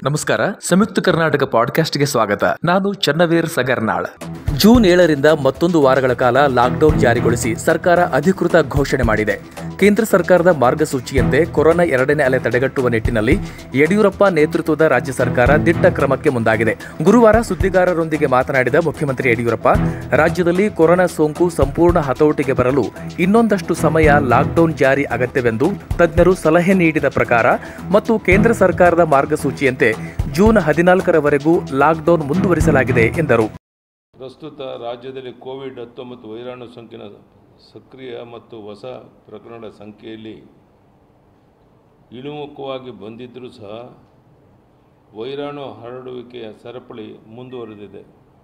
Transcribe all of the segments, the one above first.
ನಮಸ್ಕಾರ ಸಂಯುಕ್ತ ಕರ್ನಾಟಕ ಪಾಡ್ಕಾಸ್ಟ್ಗೆ ಸ್ವಾಗತ ನಾನು ಚನ್ನವೀರ್ ಸಗರ್ನಾಳ್ ಜೂನ್ ಏಳರಿಂದ ಮತ್ತೊಂದು ವಾರಗಳ ಕಾಲ ಲಾಕ್ಡೌನ್ ಜಾರಿಗೊಳಿಸಿ ಸರ್ಕಾರ ಅಧಿಕೃತ ಘೋಷಣೆ ಮಾಡಿದೆ ಕೇಂದ್ರ ಸರ್ಕಾರದ ಮಾರ್ಗಸೂಚಿಯಂತೆ ಕೊರೋನಾ ಎರಡನೇ ಅಲೆ ತಡೆಗಟ್ಟುವ ನಿಟ್ಟಿನಲ್ಲಿ ಯಡಿಯೂರಪ್ಪ ನೇತೃತ್ವದ ರಾಜ್ಯ ಸರ್ಕಾರ ದಿಟ್ಟ ಕ್ರಮಕ್ಕೆ ಮುಂದಾಗಿದೆ ಗುರುವಾರ ಸುದ್ದಿಗಾರರೊಂದಿಗೆ ಮಾತನಾಡಿದ ಮುಖ್ಯಮಂತ್ರಿ ಯಡಿಯೂರಪ್ಪ ರಾಜ್ಯದಲ್ಲಿ ಕೊರೋನಾ ಸೋಂಕು ಸಂಪೂರ್ಣ ಹತೋಟಿಗೆ ಬರಲು ಇನ್ನೊಂದಷ್ಟು ಸಮಯ ಲಾಕ್ಡೌನ್ ಜಾರಿ ಅಗತ್ಯವೆಂದು ತಜ್ಞರು ಸಲಹೆ ನೀಡಿದ ಪ್ರಕಾರ ಮತ್ತು ಕೇಂದ್ರ ಸರ್ಕಾರದ ಮಾರ್ಗಸೂಚಿಯಂತೆ ಜೂನ್ ಹದಿನಾಲ್ಕರವರೆಗೂ ಲಾಕ್ಡೌನ್ ಮುಂದುವರಿಸಲಾಗಿದೆ ಎಂದರು ಪ್ರಸ್ತುತ ರಾಜ್ಯದಲ್ಲಿ ಕೋವಿಡ್ ಹತ್ತೊಂಬತ್ತು ವೈರಾಣು ಸೋಂಕಿನ ಸಕ್ರಿಯ ಮತ್ತು ಹೊಸ ಪ್ರಕರಣಗಳ ಸಂಖ್ಯೆಯಲ್ಲಿ ಇಳಿಮುಖವಾಗಿ ಬಂದಿದ್ದರೂ ಸಹ ವೈರಾಣು ಹರಡುವಿಕೆಯ ಸರಪಳಿ ಮುಂದುವರೆದಿದೆ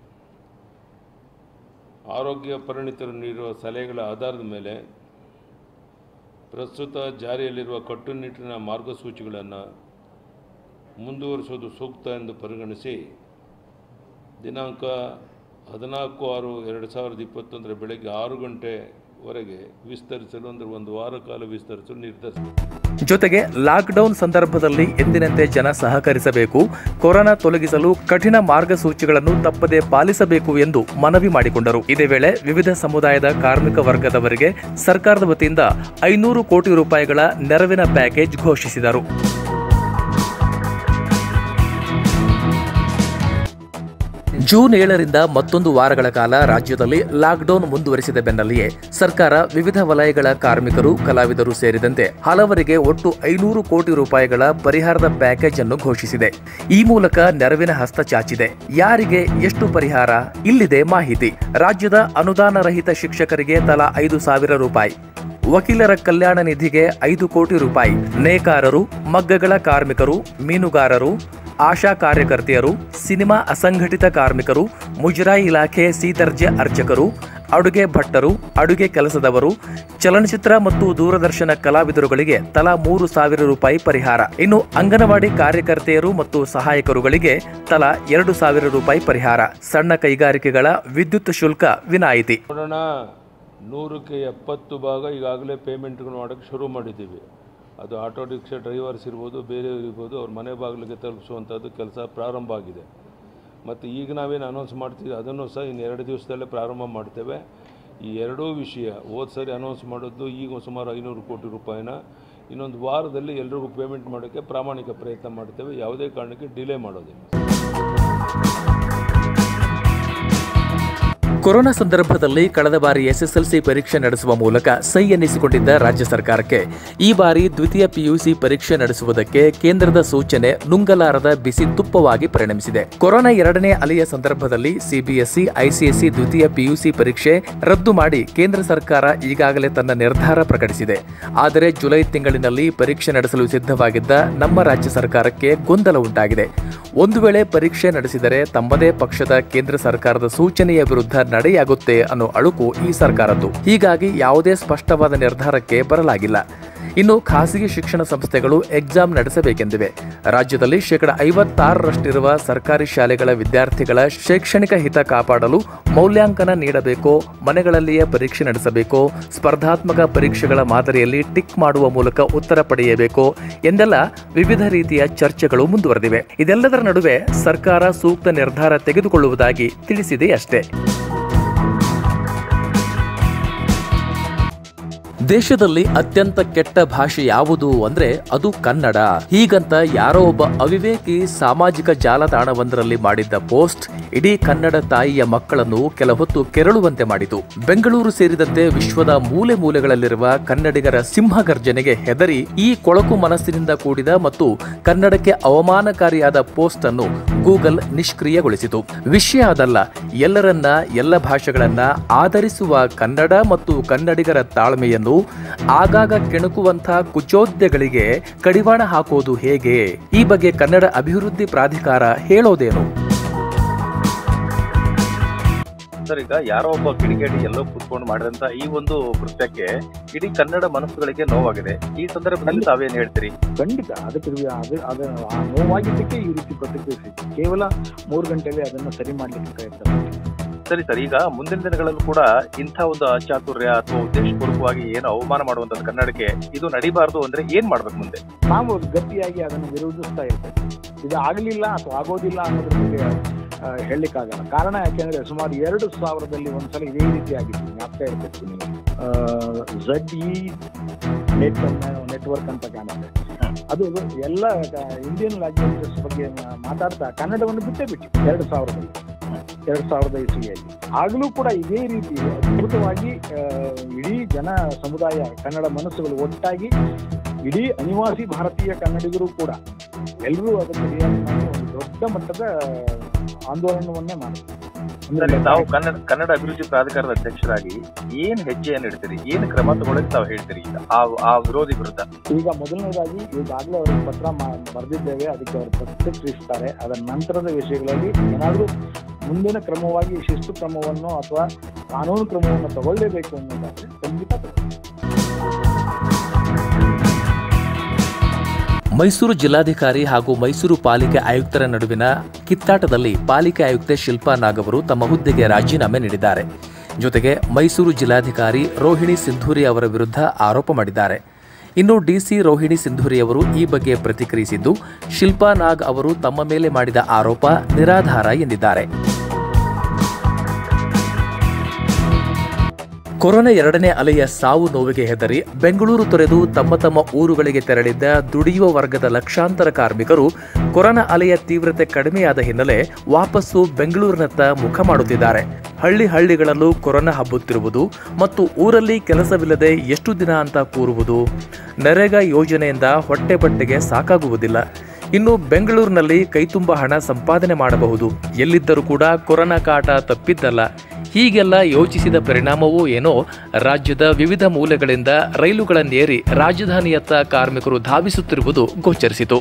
ಆರೋಗ್ಯ ಪರಿಣಿತರು ನೀಡಿರುವ ಸಲಹೆಗಳ ಆಧಾರದ ಮೇಲೆ ಪ್ರಸ್ತುತ ಜಾರಿಯಲ್ಲಿರುವ ಕಟ್ಟುನಿಟ್ಟಿನ ಮಾರ್ಗಸೂಚಿಗಳನ್ನು ಮುಂದುವರಿಸುವುದು ಸೂಕ್ತ ಎಂದು ಪರಿಗಣಿಸಿ ದಿನಾಂಕ ಹದಿನಾಲ್ಕು ಆರು ಎರಡು ಸಾವಿರದ ಇಪ್ಪತ್ತೊಂದರ ಬೆಳಗ್ಗೆ ಆರು ಗಂಟೆವರೆಗೆ ವಿಸ್ತರಿಸಲು ಅಂದರೆ ಒಂದು ವಾರ ಕಾಲ ವಿಸ್ತರಿಸಲು ನಿರ್ಧರಿಸಿದೆ ಜೊತೆಗೆ ಲಾಕ್ಡೌನ್ ಸಂದರ್ಭದಲ್ಲಿ ಎಂದಿನಂತೆ ಜನ ಸಹಕರಿಸಬೇಕು ಕೊರೋನಾ ತೊಲಗಿಸಲು ಕಠಿಣ ಮಾರ್ಗಸೂಚಿಗಳನ್ನು ತಪ್ಪದೆ ಪಾಲಿಸಬೇಕು ಎಂದು ಮನವಿ ಮಾಡಿಕೊಂಡರು ಇದೇ ವೇಳೆ ವಿವಿಧ ಸಮುದಾಯದ ಕಾರ್ಮಿಕ ವರ್ಗದವರಿಗೆ ಸರ್ಕಾರದ ವತಿಯಿಂದ ಐನೂರು ಕೋಟಿ ರೂಪಾಯಿಗಳ ನೆರವಿನ ಪ್ಯಾಕೇಜ್ ಘೋಷಿಸಿದರು ಜೂನ್ ಏಳರಿಂದ ಮತ್ತೊಂದು ವಾರಗಳ ಕಾಲ ರಾಜ್ಯದಲ್ಲಿ ಲಾಕ್ಡೌನ್ ಮುಂದುವರಿಸಿದ ಬೆನ್ನಲ್ಲಿಯೇ ಸರ್ಕಾರ ವಿವಿಧ ವಲಯಗಳ ಕಾರ್ಮಿಕರು ಕಲಾವಿದರು ಸೇರಿದಂತೆ ಹಲವರಿಗೆ ಒಟ್ಟು ಐನೂರು ಕೋಟಿ ರೂಪಾಯಿಗಳ ಪರಿಹಾರದ ಪ್ಯಾಕೇಜ್ ಅನ್ನು ಘೋಷಿಸಿದೆ ಈ ಮೂಲಕ ನೆರವಿನ ಹಸ್ತ ಚಾಚಿದೆ ಯಾರಿಗೆ ಎಷ್ಟು ಪರಿಹಾರ ಇಲ್ಲಿದೆ ಮಾಹಿತಿ ರಾಜ್ಯದ ಅನುದಾನ ರಹಿತ ಶಿಕ್ಷಕರಿಗೆ ತಲಾ ಐದು ಸಾವಿರ ರೂಪಾಯಿ ವಕೀಲರ ಕಲ್ಯಾಣ ನಿಧಿಗೆ ಐದು ಕೋಟಿ ರೂಪಾಯಿ ನೇಕಾರರು ಮಗ್ಗಗಳ ಕಾರ್ಮಿಕರು ಮೀನುಗಾರರು ಆಶಾ ಕಾರ್ಯಕರ್ತೆಯರು ಸಿನಿಮಾ ಅಸಂಘಟಿತ ಕಾರ್ಮಿಕರು ಮುಜರಾಯಿ ಇಲಾಖೆ ಸಿ ದರ್ಜೆ ಅರ್ಚಕರು ಅಡುಗೆ ಭಟ್ಟರು ಅಡುಗೆ ಕೆಲಸದವರು ಚಲನಚಿತ್ರ ಮತ್ತು ದೂರದರ್ಶನ ಕಲಾವಿದರುಗಳಿಗೆ ತಲಾ ಮೂರು ಸಾವಿರ ರೂಪಾಯಿ ಪರಿಹಾರ ಇನ್ನು ಅಂಗನವಾಡಿ ಕಾರ್ಯಕರ್ತೆಯರು ಮತ್ತು ಸಹಾಯಕರುಗಳಿಗೆ ತಲಾ ಎರಡು ಸಾವಿರ ರೂಪಾಯಿ ಪರಿಹಾರ ಸಣ್ಣ ಕೈಗಾರಿಕೆಗಳ ವಿದ್ಯುತ್ ಶುಲ್ಕ ವಿನಾಯಿತಿ ನೋಡೋಣ ನೂರಕ್ಕೆ ಎಪ್ಪತ್ತು ಭಾಗ ಈಗಾಗಲೇ ಪೇಮೆಂಟ್ಗಳು ಮಾಡೋಕ್ಕೆ ಶುರು ಮಾಡಿದ್ದೀವಿ ಅದು ಆಟೋ ರಿಕ್ಷಾ ಡ್ರೈವರ್ಸ್ ಇರ್ಬೋದು ಬೇರೆಯವ್ರು ಇರ್ಬೋದು ಅವ್ರ ಮನೆ ಬಾಗಿಲಿಗೆ ತಲುಪಿಸುವಂಥದ್ದು ಕೆಲಸ ಪ್ರಾರಂಭ ಆಗಿದೆ ಮತ್ತು ಈಗ ನಾವೇನು ಅನೌನ್ಸ್ ಮಾಡ್ತೀವಿ ಅದನ್ನು ಸಹ ಇನ್ನು ಎರಡು ದಿವಸದಲ್ಲೇ ಪ್ರಾರಂಭ ಮಾಡ್ತೇವೆ ಈ ಎರಡೂ ವಿಷಯ ಹೋದ ಸರಿ ಅನೌನ್ಸ್ ಮಾಡಿದ್ದು ಈಗ ಸುಮಾರು ಐನೂರು ಕೋಟಿ ರೂಪಾಯಿನ ಇನ್ನೊಂದು ವಾರದಲ್ಲಿ ಎಲ್ರಿಗೂ ಪೇಮೆಂಟ್ ಮಾಡೋಕ್ಕೆ ಪ್ರಾಮಾಣಿಕ ಪ್ರಯತ್ನ ಮಾಡ್ತೇವೆ ಯಾವುದೇ ಕಾರಣಕ್ಕೆ ಡಿಲೇ ಮಾಡೋದಿಲ್ಲ ಕೊರೋನಾ ಸಂದರ್ಭದಲ್ಲಿ ಕಳೆದ ಬಾರಿ ಎಸ್ಎಸ್ಎಲ್ಸಿ ಪರೀಕ್ಷೆ ನಡೆಸುವ ಮೂಲಕ ಸೈ ಎನ್ನಿಸಿಕೊಂಡಿದ್ದ ರಾಜ್ಯ ಸರ್ಕಾರಕ್ಕೆ ಈ ಬಾರಿ ದ್ವಿತೀಯ ಪಿಯುಸಿ ಪರೀಕ್ಷೆ ನಡೆಸುವುದಕ್ಕೆ ಕೇಂದ್ರದ ಸೂಚನೆ ನುಂಗಲಾರದ ಬಿಸಿ ತುಪ್ಪವಾಗಿ ಪರಿಣಮಿಸಿದೆ ಕೊರೋನಾ ಎರಡನೇ ಅಲೆಯ ಸಂದರ್ಭದಲ್ಲಿ ಸಿಬಿಎಸ್ಇ ಐಸಿಎಸ್ಇ ದ್ವಿತೀಯ ಪಿಯುಸಿ ಪರೀಕ್ಷೆ ರದ್ದು ಮಾಡಿ ಕೇಂದ್ರ ಸರ್ಕಾರ ಈಗಾಗಲೇ ತನ್ನ ನಿರ್ಧಾರ ಪ್ರಕಟಿಸಿದೆ ಆದರೆ ಜುಲೈ ತಿಂಗಳಿನಲ್ಲಿ ಪರೀಕ್ಷೆ ನಡೆಸಲು ಸಿದ್ಧವಾಗಿದ್ದ ನಮ್ಮ ರಾಜ್ಯ ಸರ್ಕಾರಕ್ಕೆ ಗೊಂದಲ ಉಂಟಾಗಿದೆ ಒಂದು ವೇಳೆ ಪರೀಕ್ಷೆ ನಡೆಸಿದರೆ ತಮ್ಮದೇ ಪಕ್ಷದ ಕೇಂದ್ರ ಸರ್ಕಾರದ ಸೂಚನೆಯ ವಿರುದ್ಧ ನಡೆಯಾಗುತ್ತೆ ಅನ್ನೋ ಅಳುಕು ಈ ಸರ್ಕಾರದ್ದು ಹೀಗಾಗಿ ಯಾವುದೇ ಸ್ಪಷ್ಟವಾದ ನಿರ್ಧಾರಕ್ಕೆ ಬರಲಾಗಿಲ್ಲ ಇನ್ನು ಖಾಸಗಿ ಶಿಕ್ಷಣ ಸಂಸ್ಥೆಗಳು ಎಕ್ಸಾಮ್ ನಡೆಸಬೇಕೆಂದಿವೆ ರಾಜ್ಯದಲ್ಲಿ ಶೇಕಡ ಐವತ್ತಾರರಷ್ಟಿರುವ ಸರ್ಕಾರಿ ಶಾಲೆಗಳ ವಿದ್ಯಾರ್ಥಿಗಳ ಶೈಕ್ಷಣಿಕ ಹಿತ ಕಾಪಾಡಲು ಮೌಲ್ಯಾಂಕನ ನೀಡಬೇಕೋ ಮನೆಗಳಲ್ಲಿಯೇ ಪರೀಕ್ಷೆ ನಡೆಸಬೇಕೋ ಸ್ಪರ್ಧಾತ್ಮಕ ಪರೀಕ್ಷೆಗಳ ಮಾದರಿಯಲ್ಲಿ ಟಿಕ್ ಮಾಡುವ ಮೂಲಕ ಉತ್ತರ ಪಡೆಯಬೇಕೋ ಎಂದೆಲ್ಲ ವಿವಿಧ ರೀತಿಯ ಚರ್ಚೆಗಳು ಮುಂದುವರೆದಿವೆ ಇದೆಲ್ಲದರ ನಡುವೆ ಸರ್ಕಾರ ಸೂಕ್ತ ನಿರ್ಧಾರ ತೆಗೆದುಕೊಳ್ಳುವುದಾಗಿ ತಿಳಿಸಿದೆ ಅಷ್ಟೇ ದೇಶದಲ್ಲಿ ಅತ್ಯಂತ ಕೆಟ್ಟ ಭಾಷೆ ಯಾವುದು ಅಂದ್ರೆ ಅದು ಕನ್ನಡ ಹೀಗಂತ ಯಾರೋ ಒಬ್ಬ ಅವಿವೇಕಿ ಸಾಮಾಜಿಕ ಜಾಲತಾಣವೊಂದರಲ್ಲಿ ಮಾಡಿದ್ದ ಪೋಸ್ಟ್ ಇಡೀ ಕನ್ನಡ ತಾಯಿಯ ಮಕ್ಕಳನ್ನು ಕೆಲ ಹೊತ್ತು ಕೆರಳುವಂತೆ ಮಾಡಿತು ಬೆಂಗಳೂರು ಸೇರಿದಂತೆ ವಿಶ್ವದ ಮೂಲೆ ಮೂಲೆಗಳಲ್ಲಿರುವ ಕನ್ನಡಿಗರ ಸಿಂಹಗರ್ಜನೆಗೆ ಹೆದರಿ ಈ ಕೊಳಕು ಮನಸ್ಸಿನಿಂದ ಕೂಡಿದ ಮತ್ತು ಕನ್ನಡಕ್ಕೆ ಅವಮಾನಕಾರಿಯಾದ ಪೋಸ್ಟ್ ಅನ್ನು ಗೂಗಲ್ ನಿಷ್ಕ್ರಿಯಗೊಳಿಸಿತು ವಿಷಯ ಅದಲ್ಲ ಎಲ್ಲರನ್ನ ಎಲ್ಲ ಭಾಷೆಗಳನ್ನ ಆಧರಿಸುವ ಕನ್ನಡ ಮತ್ತು ಕನ್ನಡಿಗರ ತಾಳ್ಮೆಯನ್ನು ಆಗಾಗ ಕೆಣಕುವಂಥ ಕುಚೋದ್ಯಗಳಿಗೆ ಕಡಿವಾಣ ಹಾಕೋದು ಹೇಗೆ ಈ ಬಗ್ಗೆ ಕನ್ನಡ ಅಭಿವೃದ್ಧಿ ಪ್ರಾಧಿಕಾರ ಹೇಳೋದೇನು ಸರ್ ಈಗ ಯಾರೋ ಒಬ್ಬ ಕಿಡಿಗೇಡಿ ಎಲ್ಲೋ ಕೂತ್ಕೊಂಡು ಮಾಡಿದಂತ ಈ ಒಂದು ಕೃತ್ಯಕ್ಕೆ ಇಡೀ ಕನ್ನಡ ಮನಸ್ಸುಗಳಿಗೆ ನೋವಾಗಿದೆ ಈ ಸಂದರ್ಭದಲ್ಲಿ ತಾವೇನ್ ಹೇಳ್ತೀರಿ ಖಂಡಿತ ಅದಕ್ಕೆ ಇದು- ಅದು ಅದು ಆ ನೋವಾಗಿದ್ದಕ್ಕೆ ಈ ರೀತಿ ಪ್ರತಿಕ್ರಿಯಿಸಿದ್ದು ಕೇವಲ ಮೂರು ಗಂಟೆಯಲ್ಲಿ ಅದನ್ನು ಸರಿ ಮಾಡಲಿಕ್ಕೆ ಪ್ರಯತ್ನ ಪಟ್ಟಿದ್ದು. ಸರಿ ಸರ್ ಈಗ ಮುಂದಿನ ದಿನಗಳಲ್ಲೂ ಕೂಡ ಇಂಥ ಒಂದು ಅಚಾತುರ್ಯ ಅಥವಾ ಉದ್ದೇಶಪೂರ್ವಕವಾಗಿ ಏನು ಅವಮಾನ ಮಾಡುವಂತದ್ದು ಕನ್ನಡಕ್ಕೆ ಇದು ನಡಿಬಾರದು ಅಂದ್ರೆ ಏನ್ ಮಾಡ್ಬೇಕು ಮುಂದೆ ನಾವು ಗಟ್ಟಿಯಾಗಿ ಅದನ್ನು ವಿರೋಧಿಸ್ತಾ ಇರ್ತೇವೆ ಇದು ಆಗಲಿಲ್ಲ ಅಥವಾ ಆಗೋದಿಲ್ಲ ಅನ್ನೋದ್ರ ಬಗ್ಗೆ ಆ, ಹೇಳಲಿಕ್ಕಾಗಲ್ಲ ಕಾರಣ ಯಾಕೆಂದ್ರೆ ಸುಮಾರು ಎರಡು ಸಾವಿರದಲ್ಲಿ ಒಂದ್ಸಲ ಇದೇ ರೀತಿ ಆಗಿತ್ತು ಜ್ಞಾಪಕ ಇರ್ಬೇಕು ನೀವು ಝಡ್ ಇ ನೆಟ್ ನೆಟ್ವರ್ಕ್ ಅಂತ ಕಾಣುತ್ತೆ ಅದು ಎಲ್ಲ ಇಂಡಿಯನ್ ಲ್ಯಾಂಗ್ವೇಜಸ್ ಬಗ್ಗೆ ಮಾ- ಮಾತಾಡ್ತಾ ಕನ್ನಡವನ್ನು ಬಿಟ್ಟೇ ಬಿಟ್ಟು ಎರಡು ಸಾವಿರದಲ್ಲಿ ಎರಡು ಸಾವಿರದ ಇಸವಿಯಲ್ಲಿ ಆಗಲೂ ಕೂಡ ಇದೇ ರೀತಿ ಅದ್ಭುತವಾಗಿ ಆ, ಇಡೀ ಜನ ಸಮುದಾಯ ಕನ್ನಡ ಮನಸ್ಸುಗಳು ಒಟ್ಟಾಗಿ ಇಡೀ ಅನಿವಾಸಿ ಭಾರತೀಯ ಕನ್ನಡಿಗರು ಕೂಡ ಎಲ್ಲರೂ ಅದಕ್ಕೆ ರಿಯಾಕ್ಟ್ ಮಾಡಿ ಒಂದು ದೊಡ್ಡ ಮಟ್ಟದ ಆಂದೋಲನವನ್ನೇ ಮಾಡಿದ್ರು ಸರಿ ಅಂದ್ರೆ ತಾವು ಕನ್ನಡ ಕನ್ನಡ ಅಭಿವೃದ್ಧಿ ಪ್ರಾಧಿಕಾರದ ಅಧ್ಯಕ್ಷರಾಗಿ ಏನ್ ಹೆಜ್ಜೆಯನ್ನು ಇಡ್ತೀರಿ ಏನ್ ಕ್ರಮ ತಗೊಳ್ಳಕ್ಕೆ ತಾವು ಹೇಳ್ತೀರಿ ಈಗ ಆ ಆ ವಿರೋಧಿ ವಿರುದ್ಧ ಈಗ ಮೊದಲನೇದಾಗಿ ಈಗಾಗಲೇ ಅವ್ರಿಗೆ ಪತ್ರ ಮಾ- ಬರೆದಿದ್ದೇವೆ ಅದಕ್ಕೆ ಅವರು ಪ್ರತಿಕ್ರಿಯಿಸ್ತಾರೆ ಅದರ ನಂತರದ ವಿಷಯಗಳಲ್ಲಿ ಏನಾದರೂ ಮುಂದಿನ ಕ್ರಮವಾಗಿ ಶಿಸ್ತು ಕ್ರಮವನ್ನು ಅಥವಾ ಕಾನೂನು ಕ್ರಮವನ್ನು ತಗೊಳ್ಳೇಬೇಕು ಅನ್ನೋದಾದ್ರೆ ಖಂಡಿತ ತಗೊಳ್ಳಿ. ಮೈಸೂರು ಜಿಲ್ಲಾಧಿಕಾರಿ ಹಾಗೂ ಮೈಸೂರು ಪಾಲಿಕೆ ಆಯುಕ್ತರ ನಡುವಿನ ಕಿತ್ತಾಟದಲ್ಲಿ ಪಾಲಿಕೆ ಆಯುಕ್ತೆ ಶಿಲ್ಪಾ ನಾಗ್ ಅವರು ತಮ್ಮ ಹುದ್ದೆಗೆ ರಾಜೀನಾಮೆ ನೀಡಿದ್ದಾರೆ ಜೊತೆಗೆ ಮೈಸೂರು ಜಿಲ್ಲಾಧಿಕಾರಿ ರೋಹಿಣಿ ಸಿಂಧೂರಿ ಅವರ ವಿರುದ್ಧ ಆರೋಪ ಮಾಡಿದ್ದಾರೆ ಇನ್ನು ಡಿಸಿ ರೋಹಿಣಿ ಸಿಂಧೂರಿ ಅವರು ಈ ಬಗ್ಗೆ ಪ್ರತಿಕ್ರಿಯಿಸಿದ್ದು ಶಿಲ್ಪಾ ನಾಗ್ ಅವರು ತಮ್ಮ ಮೇಲೆ ಮಾಡಿದ ಆರೋಪ ನಿರಾಧಾರ ಎಂದಿದ್ದಾರೆ ಕೊರೋನಾ ಎರಡನೇ ಅಲೆಯ ಸಾವು ನೋವಿಗೆ ಹೆದರಿ ಬೆಂಗಳೂರು ತೊರೆದು ತಮ್ಮ ತಮ್ಮ ಊರುಗಳಿಗೆ ತೆರಳಿದ್ದ ದುಡಿಯುವ ವರ್ಗದ ಲಕ್ಷಾಂತರ ಕಾರ್ಮಿಕರು ಕೊರೋನಾ ಅಲೆಯ ತೀವ್ರತೆ ಕಡಿಮೆಯಾದ ಹಿನ್ನೆಲೆ ವಾಪಸ್ಸು ಬೆಂಗಳೂರಿನತ್ತ ಮುಖ ಮಾಡುತ್ತಿದ್ದಾರೆ ಹಳ್ಳಿ ಹಳ್ಳಿಗಳಲ್ಲೂ ಕೊರೋನಾ ಹಬ್ಬುತ್ತಿರುವುದು ಮತ್ತು ಊರಲ್ಲಿ ಕೆಲಸವಿಲ್ಲದೆ ಎಷ್ಟು ದಿನ ಅಂತ ಕೂರುವುದು ನರೇಗಾ ಯೋಜನೆಯಿಂದ ಹೊಟ್ಟೆ ಬಟ್ಟೆಗೆ ಸಾಕಾಗುವುದಿಲ್ಲ ಇನ್ನು ಬೆಂಗಳೂರಿನಲ್ಲಿ ಕೈತುಂಬ ಹಣ ಸಂಪಾದನೆ ಮಾಡಬಹುದು ಎಲ್ಲಿದ್ದರೂ ಕೂಡ ಕೊರೋನಾ ಕಾಟ ತಪ್ಪಿದ್ದಲ್ಲ ಹೀಗೆಲ್ಲ ಯೋಚಿಸಿದ ಪರಿಣಾಮವೋ ಏನೋ ರಾಜ್ಯದ ವಿವಿಧ ಮೂಲೆಗಳಿಂದ ರೈಲುಗಳನ್ನೇರಿ ರಾಜಧಾನಿಯತ್ತ ಕಾರ್ಮಿಕರು ಧಾವಿಸುತ್ತಿರುವುದು ಗೋಚರಿಸಿತು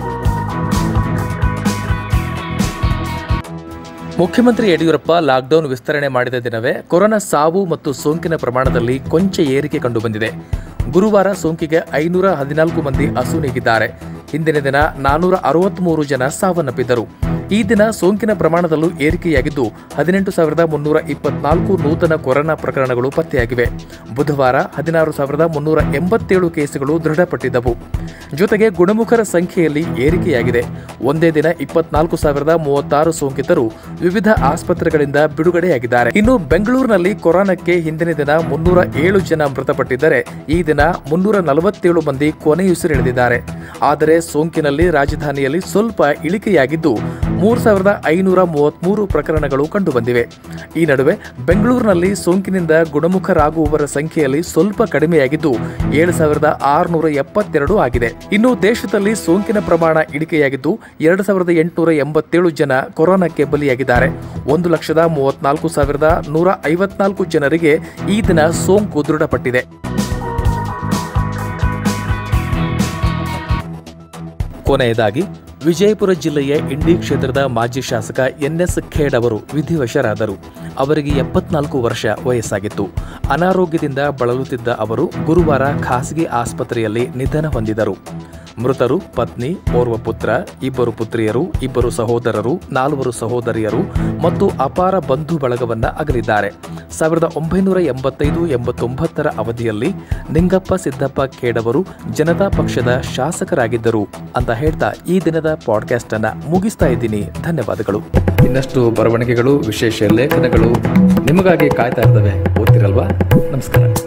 ಮುಖ್ಯಮಂತ್ರಿ ಯಡಿಯೂರಪ್ಪ ಲಾಕ್ಡೌನ್ ವಿಸ್ತರಣೆ ಮಾಡಿದ ದಿನವೇ ಕೊರೋನಾ ಸಾವು ಮತ್ತು ಸೋಂಕಿನ ಪ್ರಮಾಣದಲ್ಲಿ ಕೊಂಚ ಏರಿಕೆ ಕಂಡುಬಂದಿದೆ ಗುರುವಾರ ಸೋಂಕಿಗೆ ಐನೂರ ಹದಿನಾಲ್ಕು ಮಂದಿ ಅಸುನೀಗಿದ್ದಾರೆ ಹಿಂದಿನ ದಿನ ನಾನೂರ ಅರವತ್ಮೂರು ಜನ ಸಾವನ್ನಪ್ಪಿದ್ದರು ಈ ದಿನ ಸೋಂಕಿನ ಪ್ರಮಾಣದಲ್ಲೂ ಏರಿಕೆಯಾಗಿದ್ದು ಹದಿನೆಂಟು ಸಾವಿರದ ಮುನ್ನೂರ ಇಪ್ಪತ್ನಾಲ್ಕು ನೂತನ ಕೊರೋನಾ ಪ್ರಕರಣಗಳು ಪತ್ತೆಯಾಗಿವೆ ಬುಧವಾರ ಹದಿನಾರು ಸಾವಿರದ ಮುನ್ನೂರ ಎಂಬತ್ತೇಳು ಕೇಸುಗಳು ದೃಢಪಟ್ಟಿದ್ದವು ಜೊತೆಗೆ ಗುಣಮುಖರ ಸಂಖ್ಯೆಯಲ್ಲಿ ಏರಿಕೆಯಾಗಿದೆ ಒಂದೇ ದಿನ ಇಪ್ಪತ್ನಾಲ್ಕು ಸಾವಿರದ ಮೂವತ್ತಾರು ಸೋಂಕಿತರು ವಿವಿಧ ಆಸ್ಪತ್ರೆಗಳಿಂದ ಬಿಡುಗಡೆಯಾಗಿದ್ದಾರೆ ಇನ್ನು ಬೆಂಗಳೂರಿನಲ್ಲಿ ಕೊರೋನಾಕ್ಕೆ ಹಿಂದಿನ ದಿನ ಮುನ್ನೂರ ಏಳು ಜನ ಮೃತಪಟ್ಟಿದ್ದರೆ ಈ ದಿನ ಮುನ್ನೂರ ನಲವತ್ತೇಳು ಮಂದಿ ಕೊನೆಯುಸಿರೆಳೆದಿದ್ದಾರೆ ಆದರೆ ಸೋಂಕಿನಲ್ಲಿ ರಾಜಧಾನಿಯಲ್ಲಿ ಸ್ವಲ್ಪ ಇಳಿಕೆಯಾಗಿದ್ದು ಮೂರು ಸಾವಿರದ ಐನೂರ ಮೂವತ್ಮೂರು ಪ್ರಕರಣಗಳು ಕಂಡುಬಂದಿವೆ ಈ ನಡುವೆ ಬೆಂಗಳೂರಿನಲ್ಲಿ ಸೋಂಕಿನಿಂದ ಗುಣಮುಖರಾಗುವವರ ಸಂಖ್ಯೆಯಲ್ಲಿ ಸ್ವಲ್ಪ ಕಡಿಮೆಯಾಗಿದ್ದು ಏಳು ಸಾವಿರದ ಆರುನೂರ ಎಪ್ಪತ್ತೆರಡು ಆಗಿದೆ ಇನ್ನು ದೇಶದಲ್ಲಿ ಸೋಂಕಿನ ಪ್ರಮಾಣ ಇಳಿಕೆಯಾಗಿದ್ದು ಎರಡು ಸಾವಿರದ ಎಂಟುನೂರ ಎಂಬತ್ತೇಳು ಜನ ಕೊರೋನಾಕ್ಕೆ ಬಲಿಯಾಗಿದ್ದಾರೆ ಒಂದು ಲಕ್ಷದ ಮೂವತ್ನಾಲ್ಕು ಸಾವಿರದ ನೂರ ಐವತ್ನಾಲ್ಕು ಜನರಿಗೆ ಈ ದಿನ ಸೋಂಕು ದೃಢಪಟ್ಟಿದೆ ಕೊನೆಯದಾಗಿ ವಿಜಯಪುರ ಜಿಲ್ಲೆಯ ಇಂಡಿ ಕ್ಷೇತ್ರದ ಮಾಜಿ ಶಾಸಕ ಎನ್ಎಸ್ ಖೇಡ್ ಅವರು ವಿಧಿವಶರಾದರು ಅವರಿಗೆ ಎಪ್ಪತ್ನಾಲ್ಕು ವರ್ಷ ವಯಸ್ಸಾಗಿತ್ತು ಅನಾರೋಗ್ಯದಿಂದ ಬಳಲುತ್ತಿದ್ದ ಅವರು ಗುರುವಾರ ಖಾಸಗಿ ಆಸ್ಪತ್ರೆಯಲ್ಲಿ ನಿಧನ ಹೊಂದಿದರು ಮೃತರು ಪತ್ನಿ ಓರ್ವ ಪುತ್ರ ಇಬ್ಬರು ಪುತ್ರಿಯರು ಇಬ್ಬರು ಸಹೋದರರು ನಾಲ್ವರು ಸಹೋದರಿಯರು ಮತ್ತು ಅಪಾರ ಬಂಧು ಬಳಗವನ್ನ ಅಗಲಿದ್ದಾರೆ ಸಾವಿರದ ಒಂಬೈನೂರ ಎಂಬತ್ತೈದು ಎಂಬತ್ತೊಂಬತ್ತರ ಅವಧಿಯಲ್ಲಿ ನಿಂಗಪ್ಪ ಸಿದ್ದಪ್ಪ ಖೇಡವರು ಜನತಾ ಪಕ್ಷದ ಶಾಸಕರಾಗಿದ್ದರು ಅಂತ ಹೇಳ್ತಾ ಈ ದಿನದ ಪಾಡ್ಕಾಸ್ಟ್ ಅನ್ನ ಮುಗಿಸ್ತಾ ಇದ್ದೀನಿ ಧನ್ಯವಾದಗಳು ಇನ್ನಷ್ಟು ಬರವಣಿಗೆಗಳು ವಿಶೇಷ ಲೇಖನಗಳು ನಿಮಗಾಗಿ ಕಾಯ್ತಾ ಇರ್ತವೆ ಓದ್ತಿರಲ್ವಾ ನಮಸ್ಕಾರ